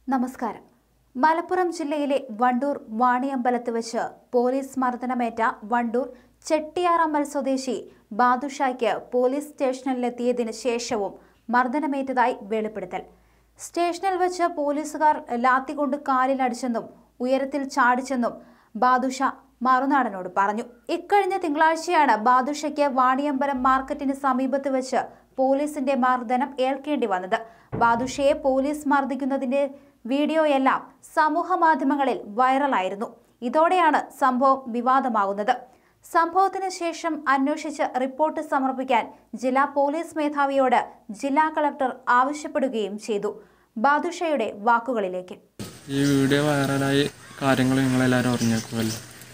നമസ്കാരം മലപ്പുറം ജില്ലയിലെ വണ്ടൂർ വാണിയമ്പലത്ത് വെച്ച് പോലീസ് മർദ്ദനമേറ്റ വണ്ടൂർ ചെട്ടിയാറമ്മൽ സ്വദേശി ബാദുഷായ്ക്ക് പോലീസ് സ്റ്റേഷനിലെത്തിയതിനു ശേഷവും മർദ്ദനമേറ്റതായി വെളിപ്പെടുത്തൽ സ്റ്റേഷനിൽ വെച്ച് പോലീസുകാർ ലാത്തി കൊണ്ട് കാലിലടിച്ചെന്നും ഉയരത്തിൽ ചാടിച്ചെന്നും ബാദുഷ മറുനാടനോട് പറഞ്ഞു ഇക്കഴിഞ്ഞ തിങ്കളാഴ്ചയാണ് ബാദുഷയ്ക്ക് വാണിയമ്പലം മാർക്കറ്റിന് സമീപത്ത് വെച്ച് പോലീസിന്റെ മർദ്ദനം ഏൽക്കേണ്ടി വന്നത് ബാദുഷയെ പോലീസ് മർദ്ദിക്കുന്നതിന്റെ വീഡിയോയെല്ലാം സമൂഹ മാധ്യമങ്ങളിൽ വൈറലായിരുന്നു ഇതോടെയാണ് സംഭവം വിവാദമാകുന്നത് സംഭവത്തിന് ശേഷം അന്വേഷിച്ച് റിപ്പോർട്ട് സമർപ്പിക്കാൻ ജില്ലാ പോലീസ് മേധാവിയോട് ജില്ലാ കളക്ടർ ആവശ്യപ്പെടുകയും ചെയ്തു ബാദുഷയുടെ വാക്കുകളിലേക്ക് ഈ വീഡിയോ വൈറലായി കാര്യങ്ങൾ നിങ്ങളെല്ലാവരും അറിഞ്ഞേക്കുമല്ലോ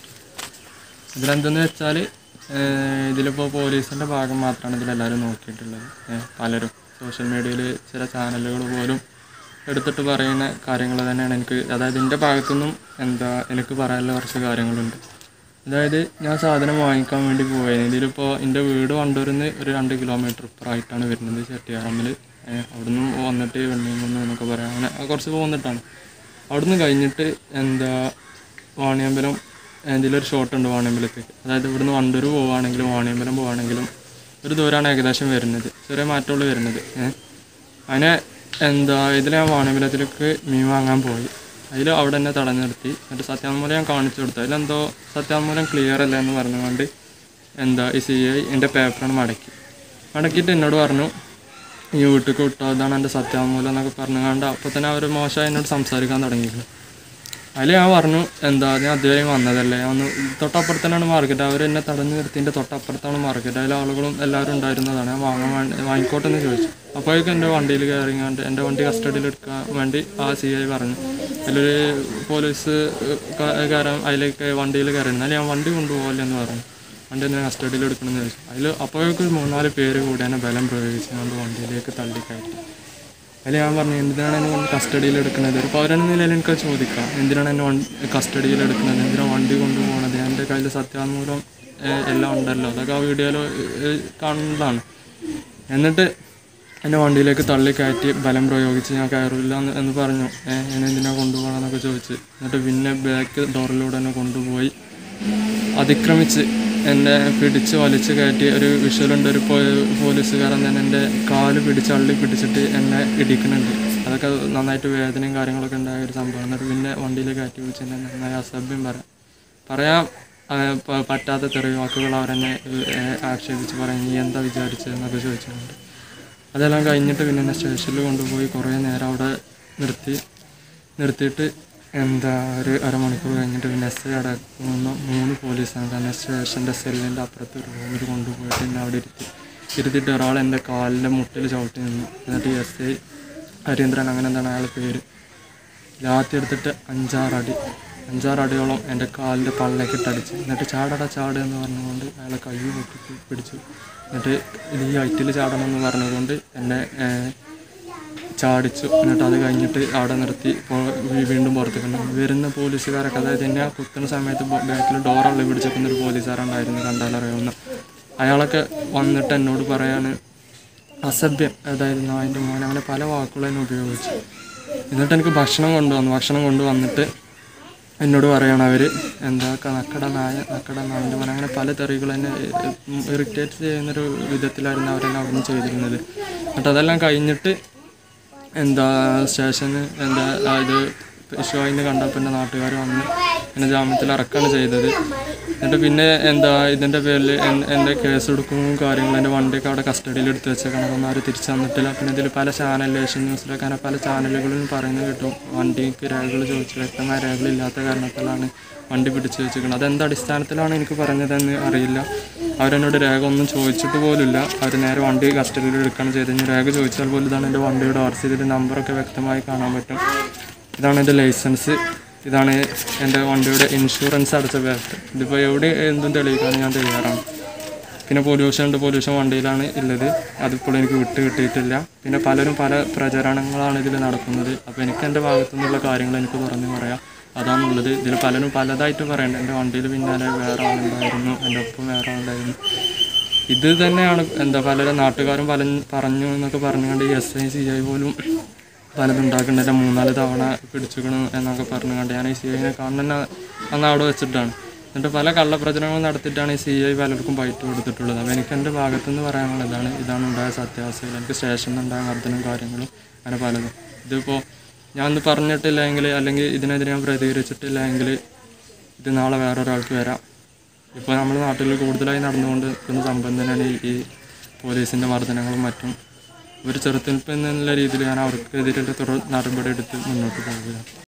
ഇതിലെന്തെന്ന് വെച്ചാൽ ഇതിലിപ്പോൾ പോലീസിൻ്റെ ഭാഗം മാത്രമാണ് ഇതിലെല്ലാവരും നോക്കിയിട്ടുള്ളത് ഏ, പലരും സോഷ്യൽ മീഡിയയിൽ ചില ചാനലുകൾ പോലും എടുത്തിട്ട് പറയുന്ന കാര്യങ്ങൾ തന്നെയാണ് എനിക്ക് അതായത് എൻ്റെ ഭാഗത്തുനിന്നും എന്താ എനിക്ക് പറയാനുള്ള കുറച്ച് കാര്യങ്ങളുണ്ട് അതായത് ഞാൻ സാധനം വാങ്ങിക്കാൻ വേണ്ടി പോയത് ഇതിലിപ്പോൾ എൻ്റെ വീട് വണ്ടൂരിന്ന് ഒരു രണ്ട് കിലോമീറ്റർ ഇപ്പുറമായിട്ടാണ് വരുന്നത് ചെട്ടിയാറമ്മിൽ അവിടുന്ന് വന്നിട്ട് വെണ്ണിങ്ങുന്നു എന്നൊക്കെ പറയാം അങ്ങനെ കുറച്ച് പോന്നിട്ടാണ് അവിടുന്ന് കഴിഞ്ഞിട്ട് എന്താ വാണിയമ്പലം ഇതിലൊരു ഷോട്ട് ഉണ്ട് വാണിയമ്പലത്തേക്ക് അതായത് ഇവിടുന്ന് വണ്ടൂർ പോവുകയാണെങ്കിലും വാണിയമ്പലം പോവുകയാണെങ്കിലും ഒരു ദൂരമാണ് ഏകദേശം വരുന്നത് ചെറിയ മാറ്റമുള്ളൂ വരുന്നത് ഏഹ് അങ്ങനെ എന്താ ഇതിൽ ഞാൻ വാണിയമ്പലത്തിലേക്ക് മീൻ വാങ്ങാൻ പോയി അതിൽ അവിടെ തന്നെ തടഞ്ഞു നിർത്തി എന്നിട്ട് സത്യാമൂലം ഞാൻ കാണിച്ചു കൊടുത്തു അതിലെന്തോ സത്യാമൂലം ക്ലിയർ അല്ല എന്ന് പറഞ്ഞുകൊണ്ട് എന്താ ഈ സി ഐ എൻ്റെ പേപ്പറാണ് മടക്കി മടക്കിയിട്ട് എന്നോട് പറഞ്ഞു ഈ വീട്ടിലേക്ക് വിട്ടോ ഇതാണ് എൻ്റെ സത്യാമൂലം എന്നൊക്കെ പറഞ്ഞുകൊണ്ട് അപ്പോൾ തന്നെ അവർ മോശമായി എന്നോട് സംസാരിക്കാൻ തുടങ്ങിയിരുന്നു അതിൽ ഞാൻ പറഞ്ഞു എന്താ ഞാൻ അതുവരെ വന്നതല്ലേ ഒന്ന് തൊട്ടപ്പുറത്ത് തന്നെയാണ് മാർക്കറ്റ് അവർ എന്നെ തടഞ്ഞു നിർത്തിൻ്റെ തൊട്ടപ്പുറത്താണ് മാർക്കറ്റ് അതിൽ ആളുകളും എല്ലാവരും ഉണ്ടായിരുന്നതാണ് ഞാൻ വാങ്ങാൻ വേണ്ടി വാങ്ങിക്കോട്ടെ എന്ന് ചോദിച്ചു അപ്പോഴേക്കും എൻ്റെ വണ്ടിയിൽ കയറിങ്ങാണ്ട് എൻ്റെ വണ്ടി കസ്റ്റഡിയിൽ എടുക്കാൻ വേണ്ടി ആ സി ഐ പറഞ്ഞു അതിലൊരു പോലീസ് കാരൻ അതിലേക്ക് വണ്ടിയിൽ കയറി എന്നാൽ ഞാൻ വണ്ടി കൊണ്ടുപോകല്ലേ എന്ന് പറഞ്ഞു വണ്ടി എന്നെ കസ്റ്റഡിയിൽ എടുക്കണമെന്ന് ചോദിച്ചു അതിൽ അപ്പോഴേക്കും മൂന്നാല് പേര് കൂടി എന്നെ ബലം പ്രയോഗിച്ചുകൊണ്ട് വണ്ടിയിലേക്ക് തള്ളിക്കയറ്റി അതിൽ ഞാൻ പറഞ്ഞു എന്തിനാണ് എന്നെ കൊണ്ട് കസ്റ്റഡിയിൽ എടുക്കുന്നത് ഒരു പൗരൻ എന്ന നിലയിൽ എനിക്ക് ചോദിക്കാം എന്തിനാണ് എന്നെ വണ്ടി കസ്റ്റഡിയിൽ എടുക്കുന്നത് എന്തിനാണ് വണ്ടി കൊണ്ടുപോകണത് എൻ്റെ കയ്യിൽ സത്യാമൂലം ഏഹ്, എല്ലാം ഉണ്ടല്ലോ അതൊക്കെ ആ വീഡിയോയിൽ കാണുന്നതാണ് എന്നിട്ട് എന്നെ വണ്ടിയിലേക്ക് തള്ളി കയറ്റി ബലം പ്രയോഗിച്ച് ഞാൻ കയറില്ല എന്ന് എന്ന് പറഞ്ഞു ഏഹ്, എന്നെ എന്തിനാണ് കൊണ്ടുപോകണമെന്നൊക്കെ ചോദിച്ച് എന്നിട്ട് പിന്നെ ബാക്ക് ഡോറിലൂടെ എന്നെ കൊണ്ടുപോയി അതിക്രമിച്ച് എന്നെ പിടിച്ച് വലിച്ച് കയറ്റി ഒരു വിഷ്വലുണ്ട് ഒരു പോ- പോലീസുകാരൻ തന്നെ എൻ്റെ കാല് പിടിച്ച് അള്ളി പിടിച്ചിട്ട് എന്നെ ഇടിക്കുന്നുണ്ട് അതൊക്കെ നന്നായിട്ട് വേദനയും കാര്യങ്ങളൊക്കെ ഉണ്ടായ ഒരു സംഭവം എന്നിട്ട് പിന്നെ വണ്ടിയിൽ കയറ്റി പിടിച്ച് എന്നെ നന്നായി അസഭ്യം പറയാം പറയാൻ ആ, പ- പറ്റാത്ത തെറിയ വാക്കുകൾ അവരെന്നെ ഏഹ്, ആക്ഷേപിച്ച് പറയും നീ എന്താ വിചാരിച്ചതെന്നൊക്കെ ചോദിച്ചിട്ടുണ്ട് അതെല്ലാം കഴിഞ്ഞിട്ട് പിന്നെ എന്നെ സ്റ്റേഷനിൽ കൊണ്ടുപോയി കുറേ നേരം അവിടെ നിർത്തി നിർത്തിയിട്ട് എന്താ ഒരു അരമണിക്കൂർ കഴിഞ്ഞിട്ട് പിന്നെ എസ് ഐ അടക്കുന്ന മൂന്ന് പോലീസാണ് കാരണം സ്റ്റേഷൻ്റെ സെല്ലിൻ്റെ അപ്പുറത്ത് ഒരു റൂമിൽ കൊണ്ടുപോയിട്ട് എന്നെ അവിടെ ഇരുത്തി ഇരുത്തിയിട്ട് ഒരാൾ എൻ്റെ കാലിൻ്റെ മുട്ടിൽ ചവിട്ടി നിന്നു എന്നിട്ട് എസ് ഐ ഹരീന്ദ്രൻ അങ്ങനെ എന്താണ് അയാളുടെ പേര് ലാത്തി എടുത്തിട്ട് അഞ്ചാറടി അഞ്ചാറടിയോളം എൻ്റെ കാലിൻ്റെ പള്ളേക്കിട്ടടിച്ച് എന്നിട്ട് ചാടടാ ചാട് എന്ന് പറഞ്ഞുകൊണ്ട് അയാളെ കൈ പൊട്ടി പിടിച്ചു എന്നിട്ട് ഇത് ഈ ഹൈറ്റിൽ ചാടണം എന്ന് പറഞ്ഞുകൊണ്ട് എന്നെ ഏഹ്, ചാടിച്ചു എന്നിട്ട് അത് കഴിഞ്ഞിട്ട് അവിടെ നിർത്തി പോ- വീ- വീണ്ടും പുറത്തേക്ക് കൊണ്ടുവന്നു. വരുന്ന പോലീസുകാരൊക്കെ അതായത് എന്നെ ആ കുത്തുന്ന സമയത്ത് ബാക്കിൽ ഡോറുള്ള പിടിച്ചേക്കുന്ന ഒരു പോലീസുകാരുണ്ടായിരുന്നു കണ്ടാലറിയാവുന്ന അയാളൊക്കെ വന്നിട്ട് എന്നോട് പറയാണ് അസഭ്യം അതായത് നായൻ്റെ മോൻ അങ്ങനെ പല വാക്കുകളും എന്നെ ഉപയോഗിച്ചു എന്നിട്ട് എനിക്ക് ഭക്ഷണം കൊണ്ടുവന്നു ഭക്ഷണം കൊണ്ടുവന്നിട്ട് എന്നോട് പറയണം അവർ എന്താ ക- നക്കട നായ നക്കട നായൻ്റെ മോൻ അങ്ങനെ പല തെറികൾ എന്നെ ഇറിറ്റേറ്റ് ചെയ്യുന്നൊരു വിധത്തിലായിരുന്നു അവരെന്നെ അവിടുന്ന് ചെയ്തിരുന്നത് എന്നിട്ട് അതെല്ലാം കഴിഞ്ഞിട്ട് എന്താ സ്റ്റേഷന് എന്താ ഇത് ഷോയിന് കണ്ടപ്പോൾ എൻ്റെ നാട്ടുകാർ വന്ന് എന്നെ ജാമ്യത്തിൽ ഇറക്കാണ് ചെയ്തത് എന്നിട്ട് പിന്നെ എന്താ ഇതിൻ്റെ പേരിൽ എൻ്റെ കേസ് എടുക്കുന്നതും കാര്യങ്ങളും എൻ്റെ വണ്ടിയൊക്കെ അവിടെ കസ്റ്റഡിയിൽ എടുത്ത് വെച്ചേക്കണം അതൊന്നും ആരും തിരിച്ചു തന്നിട്ടില്ല പിന്നെ ഇതിൽ പല ചാനൽ ഏഷ്യൻ ന്യൂസിലൊക്കെ അങ്ങനെ പല ചാനലുകളിലും പറയുന്നത് കിട്ടും വണ്ടിക്ക് രേഖകൾ ചോദിച്ചു വ്യക്തമായ രേഖകളില്ലാത്ത കാരണത്താലാണ് വണ്ടി പിടിച്ചു വെച്ചിരിക്കുന്നത് അതെന്ത് അടിസ്ഥാനത്തിലാണ് എനിക്ക് പറഞ്ഞതെന്ന് അറിയില്ല അവരെന്നോട് രേഖ ഒന്നും ചോദിച്ചിട്ട് പോലുമില്ല അവർ നേരെ വണ്ടി കസ്റ്റഡിയിൽ എടുക്കുകയാണ് ചെയ്തത് ഇനി രേഖ ചോദിച്ചാൽ പോലും ഇതാണ് എൻ്റെ വണ്ടിയുടെ ആർ സി ഇതിൻ്റെ നമ്പറൊക്കെ വ്യക്തമായി കാണാൻ പറ്റും ഇതാണ് എൻ്റെ ലൈസൻസ് ഇതാണ് എൻ്റെ വണ്ടിയുടെ ഇൻഷുറൻസ് അടച്ച പേപ്പർ ഇതിപ്പോൾ എവിടെ എന്തും തെളിയിക്കാൻ ഞാൻ തയ്യാറാണ് പിന്നെ പൊല്യൂഷൻ ഉണ്ട് പൊല്യൂഷൻ വണ്ടിയിലാണ് ഉള്ളത് അതിപ്പോൾ എനിക്ക് വിട്ട് കിട്ടിയിട്ടില്ല പിന്നെ പലരും പല പ്രചരണങ്ങളാണ് ഇതിൽ നടക്കുന്നത് അപ്പോൾ എനിക്ക് എൻ്റെ ഭാഗത്തു നിന്നുള്ള കാര്യങ്ങൾ എനിക്ക് തുറന്ന് പറയാം അതാണുള്ളത് ഇതിൽ പലരും പലതായിട്ട് പറയണ്ട എൻ്റെ വണ്ടിയിൽ പിന്നാലെ വേറെ ആളുണ്ടായിരുന്നു എൻ്റെ ഒപ്പം വേറെ ആളുണ്ടായിരുന്നു ഇത് തന്നെയാണ് എന്താ പല നാട്ടുകാരും പല പറഞ്ഞു എന്നൊക്കെ പറഞ്ഞുകൊണ്ട് എസ് ഐ സി ഐ പോലും പലതും ഉണ്ടാക്കുന്നുണ്ട് മൂന്നാല് തവണ പിടിച്ചുക്കണം എന്നൊക്കെ പറഞ്ഞു കണ്ട് ഞാൻ ഈ സി ഐനെ കാണുന്ന അന്ന് അവിടെ വെച്ചിട്ടാണ് എന്നിട്ട് പല കള്ളപ്രചരണങ്ങളും നടത്തിയിട്ടാണ് ഈ സി ഐ പലർക്കും ബൈറ്റ് കൊടുത്തിട്ടുള്ളത് അപ്പോൾ എനിക്ക് എൻ്റെ ഭാഗത്തുനിന്ന് പറയാനുള്ളത് ഇതാണ് ഇതാണ് ഉണ്ടായ സത്യാവസ്ഥകൾ എനിക്ക് സ്റ്റേഷനിൽ ഉണ്ടായ മർദ്ദനം കാര്യങ്ങളും അങ്ങനെ പലതും ഇതിപ്പോൾ ഞാൻ ഒന്ന് പറഞ്ഞിട്ടില്ലെങ്കിൽ അല്ലെങ്കിൽ ഇതിനെതിരെ ഞാൻ പ്രതികരിച്ചിട്ടില്ല എങ്കിൽ ഇത് നാളെ വേറൊരാൾക്ക് വരാം ഇപ്പോൾ നമ്മുടെ നാട്ടിൽ കൂടുതലായി നടന്നുകൊണ്ട് നിൽക്കുന്ന സംഭവം തന്നെയാണ് ഈ- ഈ പോലീസിൻ്റെ മർദ്ദനങ്ങളും മറ്റും ഒരു ചെറുത്തുനിൽപ്പ് എന്നുള്ള രീതിയിൽ ഞാൻ അവർക്കെതിരെ തുടർ നടപടി എടുത്ത് മുന്നോട്ട് പോവുകയാണ്